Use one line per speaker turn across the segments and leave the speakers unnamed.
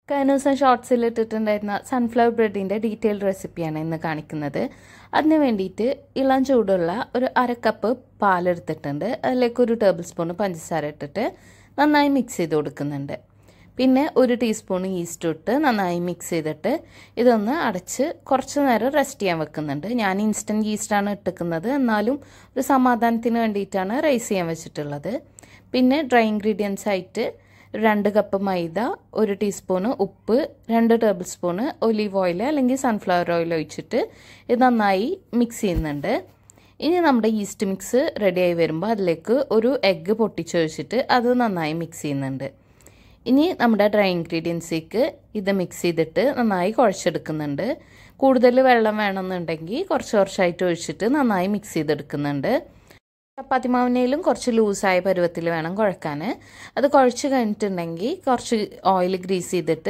കഴിഞ്ഞ ദിവസം ഷോർട്സിൽ ഇട്ടിട്ടുണ്ടായിരുന്ന സൺഫ്ലവർ ബ്രെഡിൻ്റെ ഡീറ്റെയിൽഡ് റെസിപ്പിയാണ് ഇന്ന് കാണിക്കുന്നത് അതിന് വേണ്ടിയിട്ട് ഇളം ചൂടുള്ള ഒരു അര കപ്പ് പാലെടുത്തിട്ടുണ്ട് അതിലേക്ക് ഒരു ടേബിൾ സ്പൂൺ പഞ്ചസാര ഇട്ടിട്ട് നന്നായി മിക്സ് ചെയ്ത് കൊടുക്കുന്നുണ്ട് പിന്നെ ഒരു ടീസ്പൂൺ ഈസ്റ്റ് ഇട്ട് നന്നായി മിക്സ് ചെയ്തിട്ട് ഇതൊന്ന് അടച്ച് കുറച്ച് നേരം റെസ്റ്റ് ചെയ്യാൻ വെക്കുന്നുണ്ട് ഞാൻ ഇൻസ്റ്റൻറ്റ് ഈസ്റ്റാണ് ഇട്ടിക്കുന്നത് എന്നാലും ഒരു സമാധാനത്തിന് വേണ്ടിയിട്ടാണ് റൈസ് ചെയ്യാൻ വെച്ചിട്ടുള്ളത് പിന്നെ ഡ്രൈ ഇൻഗ്രീഡിയൻസ് ആയിട്ട് രണ്ട് കപ്പ് മൈദ ഒരു ടീസ്പൂണ് ഉപ്പ് രണ്ട് ടേബിൾ സ്പൂണ് ഒലീവ് ഓയിൽ അല്ലെങ്കിൽ സൺഫ്ലവർ ഓയിൽ ഒഴിച്ചിട്ട് ഇത് നന്നായി മിക്സ് ചെയ്യുന്നുണ്ട് ഇനി നമ്മുടെ ഈസ്റ്റ് മിക്സ് റെഡിയായി വരുമ്പോൾ അതിലേക്ക് ഒരു എഗ്ഗ് പൊട്ടിച്ചൊഴിച്ചിട്ട് അത് നന്നായി മിക്സ് ചെയ്യുന്നുണ്ട് ഇനി നമ്മുടെ ഡ്രൈ ഇൻഗ്രീഡിയൻസിലേക്ക് ഇത് മിക്സ് ചെയ്തിട്ട് നന്നായി കുഴച്ചെടുക്കുന്നുണ്ട് കൂടുതൽ വെള്ളം വേണമെന്നുണ്ടെങ്കിൽ കുറച്ച് കുറച്ചായിട്ട് ഒഴിച്ചിട്ട് നന്നായി മിക്സ് ചെയ്തെടുക്കുന്നുണ്ട് ചപ്പാത്തി മാവിനേലും കുറച്ച് ലൂസായ പരുവത്തിൽ വേണം കുഴക്കാൻ അത് കുഴച്ച് കഴിഞ്ഞിട്ടുണ്ടെങ്കിൽ കുറച്ച് ഓയിൽ ഗ്രീസ് ചെയ്തിട്ട്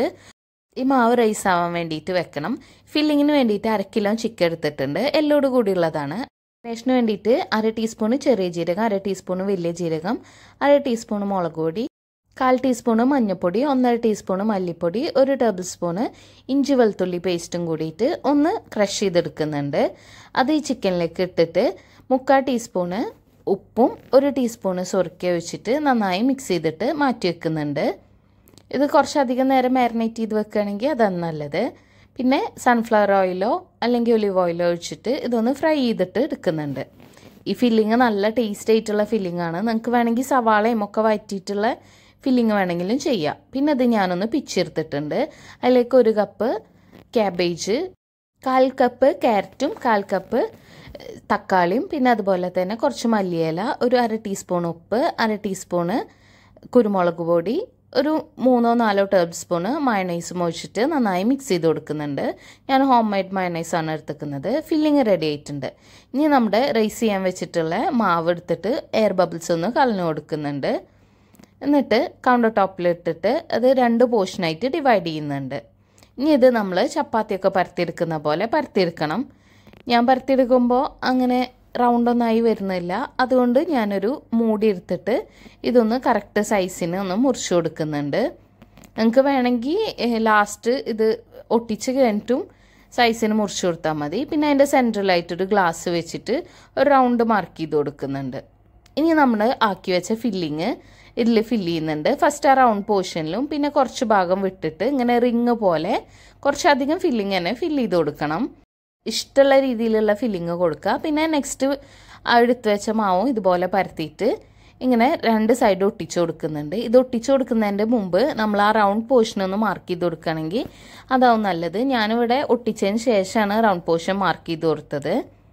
ഈ മാവ് റൈസ് ആവാൻ വേണ്ടിയിട്ട് വെക്കണം ഫില്ലിങ്ങിന് വേണ്ടിയിട്ട് അര കിലോ ചിക്കൻ എടുത്തിട്ടുണ്ട് എല്ലോട് കൂടിയുള്ളതാണ് റേഷന് വേണ്ടിയിട്ട് അര ടീസ്പൂണ് ചെറിയ ജീരകം അര ടീസ്പൂണ് വലിയ ജീരകം അര ടീസ്പൂണ് മുളക് പൊടി കാൽ ടീസ്പൂണ് മഞ്ഞൾപ്പൊടി ഒന്നര ടീസ്പൂണ് മല്ലിപ്പൊടി ഒരു ടേബിൾ സ്പൂണ് ഇഞ്ചി വെളുത്തുള്ളി പേസ്റ്റും കൂടിയിട്ട് ഒന്ന് ക്രഷ് ചെയ്തെടുക്കുന്നുണ്ട് അത് ഈ ചിക്കനിലേക്ക് ഇട്ടിട്ട് മുക്കാൽ ടീസ്പൂണ് ഉപ്പും ഒരു ടീസ്പൂണ് സുറുക്ക ഒഴിച്ചിട്ട് നന്നായി മിക്സ് ചെയ്തിട്ട് മാറ്റി വെക്കുന്നുണ്ട് ഇത് കുറച്ചധികം നേരം മാരിനേറ്റ് ചെയ്ത് വെക്കുകയാണെങ്കിൽ അതാണ് നല്ലത് പിന്നെ സൺഫ്ലവർ ഓയിലോ അല്ലെങ്കിൽ ഒലിവ് ഓയിലോ ഒഴിച്ചിട്ട് ഇതൊന്ന് ഫ്രൈ ചെയ്തിട്ട് എടുക്കുന്നുണ്ട് ഈ ഫില്ലിങ് നല്ല ടേസ്റ്റ് ആയിട്ടുള്ള ഫില്ലിംഗ് ആണ് നിങ്ങൾക്ക് വേണമെങ്കിൽ സവാളയും ഒക്കെ വഴറ്റിയിട്ടുള്ള ഫില്ലിങ് വേണമെങ്കിലും ചെയ്യാം പിന്നെ അത് ഞാനൊന്ന് പിച്ചെടുത്തിട്ടുണ്ട് അതിലേക്ക് ഒരു കപ്പ് ക്യാബേജ് കാൽ കപ്പ് ക്യാരറ്റും കാൽ കപ്പ് തക്കാളിയും പിന്നെ അതുപോലെ തന്നെ കുറച്ച് മല്ലിയില ഒരു അര ടീസ്പൂൺ ഉപ്പ് അര ടീസ്പൂണ് കുരുമുളക് പൊടി ഒരു മൂന്നോ നാലോ ടേബിൾ സ്പൂണ് മയണൈസും ഒഴിച്ചിട്ട് നന്നായി മിക്സ് ചെയ്ത് കൊടുക്കുന്നുണ്ട് ഞാൻ ഹോം മെയ്ഡ് മയണൈസാണ് എടുത്തുക്കുന്നത് ഫില്ലിങ് റെഡി ആയിട്ടുണ്ട് ഇനി നമ്മുടെ റൈസ് ചെയ്യാൻ വെച്ചിട്ടുള്ള മാവ് എടുത്തിട്ട് എയർ ബബിൾസ് ഒന്ന് കളഞ്ഞു കൊടുക്കുന്നുണ്ട് എന്നിട്ട് കൗണ്ടർ ടോപ്പിൽ ഇട്ടിട്ട് അത് രണ്ട് പോർഷനായിട്ട് ഡിവൈഡ് ചെയ്യുന്നുണ്ട് ഇനി ഇത് നമ്മൾ ചപ്പാത്തിയൊക്കെ പരത്തിയെടുക്കുന്ന പോലെ പരത്തിയെടുക്കണം ഞാൻ പരത്തിയെടുക്കുമ്പോൾ അങ്ങനെ റൗണ്ടൊന്നായി വരുന്നില്ല അതുകൊണ്ട് ഞാനൊരു മൂടി എടുത്തിട്ട് ഇതൊന്ന് കറക്റ്റ് സൈസിന് ഒന്ന് മുറിച്ച് കൊടുക്കുന്നുണ്ട് നിങ്ങൾക്ക് വേണമെങ്കിൽ ലാസ്റ്റ് ഇത് ഒട്ടിച്ച് കഴിഞ്ഞിട്ടും സൈസിന് മുറിച്ച് കൊടുത്താൽ മതി പിന്നെ അതിൻ്റെ സെൻട്രലായിട്ടൊരു ഗ്ലാസ് വെച്ചിട്ട് ഒരു റൗണ്ട് മാർക്ക് ചെയ്ത് കൊടുക്കുന്നുണ്ട് ഇനി നമ്മൾ ആക്കി വെച്ച ഫില്ലിങ് ഇതിൽ ഫില്ല് ചെയ്യുന്നുണ്ട് ഫസ്റ്റ് ആ റൗണ്ട് പോർഷനിലും പിന്നെ കുറച്ച് ഭാഗം വിട്ടിട്ട് ഇങ്ങനെ റിങ് പോലെ കുറച്ചധികം ഫില്ലിങ് തന്നെ ഫില്ല് ചെയ്ത് കൊടുക്കണം ഇഷ്ടമുള്ള രീതിയിലുള്ള ഫില്ലിങ് കൊടുക്കുക പിന്നെ നെക്സ്റ്റ് എടുത്തു വെച്ച മാവും ഇതുപോലെ പരത്തിയിട്ട് ഇങ്ങനെ രണ്ട് സൈഡ് ഒട്ടിച്ചു കൊടുക്കുന്നുണ്ട് ഇത് ഒട്ടിച്ചു കൊടുക്കുന്നതിൻ്റെ മുമ്പ് നമ്മൾ ആ റൗണ്ട് പോർഷൻ ഒന്ന് മാർക്ക് ചെയ്ത് കൊടുക്കുകയാണെങ്കിൽ അതാവും നല്ലത് ഞാനിവിടെ ഒട്ടിച്ചതിന് ശേഷമാണ് റൗണ്ട് പോർഷൻ മാർക്ക് ചെയ്ത് കൊടുത്തത്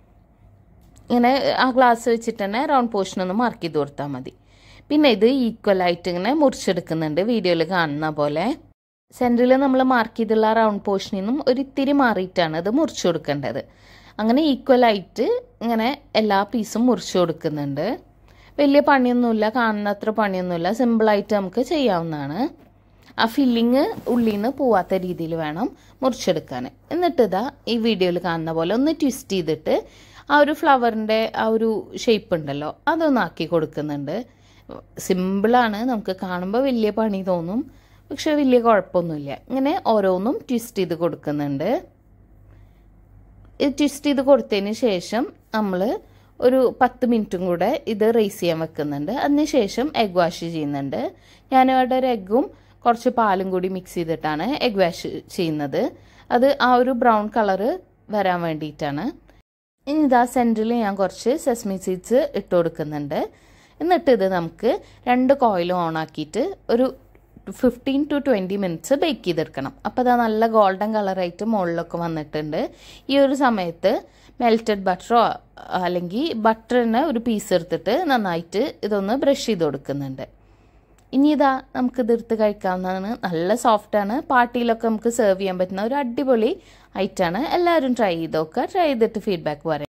ഇങ്ങനെ ആ ഗ്ലാസ് വെച്ചിട്ട് തന്നെ റൗണ്ട് പോർഷൻ ഒന്ന് മാർക്ക് ചെയ്ത് കൊടുത്താൽ മതി പിന്നെ ഇത് ഈക്വലായിട്ട് ഇങ്ങനെ മുറിച്ചെടുക്കുന്നുണ്ട് വീഡിയോയിൽ കാണുന്ന പോലെ സെൻറ്ററിൽ നമ്മൾ മാർക്ക് ചെയ്തുള്ള റൗണ്ട് പോർഷനിൽ നിന്നും ഒരു ഇത്തിരി മാറിയിട്ടാണ് ഇത് മുറിച്ചു കൊടുക്കേണ്ടത് അങ്ങനെ ഈക്വലായിട്ട് ഇങ്ങനെ എല്ലാ പീസും മുറിച്ചു കൊടുക്കുന്നുണ്ട് വലിയ പണിയൊന്നുമില്ല കാണുന്ന അത്ര പണിയൊന്നുമില്ല സിമ്പിളായിട്ട് നമുക്ക് ചെയ്യാവുന്നതാണ് ആ ഫില്ലിങ് ഉള്ളിൽ നിന്ന് പോവാത്ത രീതിയിൽ വേണം മുറിച്ചെടുക്കാൻ എന്നിട്ട് ഇതാ ഈ വീഡിയോയിൽ കാണുന്ന പോലെ ഒന്ന് ട്വിസ്റ്റ് ചെയ്തിട്ട് ആ ഒരു ഫ്ലവറിൻ്റെ ആ ഒരു ഷേപ്പ് ഉണ്ടല്ലോ അതൊന്ന് ആക്കി കൊടുക്കുന്നുണ്ട് സിമ്പിളാണ് നമുക്ക് കാണുമ്പോൾ വലിയ പണി തോന്നും പക്ഷെ വലിയ കുഴപ്പമൊന്നുമില്ല ഇങ്ങനെ ഓരോന്നും ട്വിസ്റ്റ് ചെയ്ത് കൊടുക്കുന്നുണ്ട് ഇത് ട്വിസ്റ്റ് ചെയ്ത് കൊടുത്തതിന് ശേഷം നമ്മൾ ഒരു പത്ത് മിനിറ്റും കൂടെ ഇത് റേസ് ചെയ്യാൻ വെക്കുന്നുണ്ട് അതിനുശേഷം എഗ് വാഷ് ചെയ്യുന്നുണ്ട് ഞാനിവിടെ ഒരു എഗ്ഗും കുറച്ച് പാലും കൂടി മിക്സ് ചെയ്തിട്ടാണ് എഗ് വാഷ് ചെയ്യുന്നത് അത് ആ ഒരു ബ്രൗൺ കളറ് വരാൻ വേണ്ടിയിട്ടാണ് ഇനി ഇതാ സെൻറ്ററിൽ ഞാൻ കുറച്ച് സെസ്മി സീഡ്സ് ഇട്ട് കൊടുക്കുന്നുണ്ട് എന്നിട്ട് ഇത് നമുക്ക് രണ്ട് കോയിലും ഓൺ ആക്കിയിട്ട് ഒരു fifteen to twenty minutes bake ചെയ്തെടുക്കണം അപ്പോൾ അത് നല്ല ഗോൾഡൻ കളറായിട്ട് മുകളിലൊക്കെ വന്നിട്ടുണ്ട് ഈ ഒരു സമയത്ത് മെൽറ്റഡ് ബട്ടറോ അല്ലെങ്കിൽ ബട്ടറിന് ഒരു പീസ് എടുത്തിട്ട് നന്നായിട്ട് ഇതൊന്ന് ബ്രഷ് ചെയ്ത് കൊടുക്കുന്നുണ്ട് ഇനി ഇതാ നമുക്കിത് എടുത്ത് കഴിക്കാവുന്നതാണ് നല്ല സോഫ്റ്റാണ് പാർട്ടിയിലൊക്കെ നമുക്ക് സെർവ് ചെയ്യാൻ പറ്റുന്ന ഒരു അടിപൊളി ഐറ്റാണ് എല്ലാവരും ട്രൈ ചെയ്ത് നോക്കുക ട്രൈ ചെയ്തിട്ട് ഫീഡ്ബാക്ക് പറയാം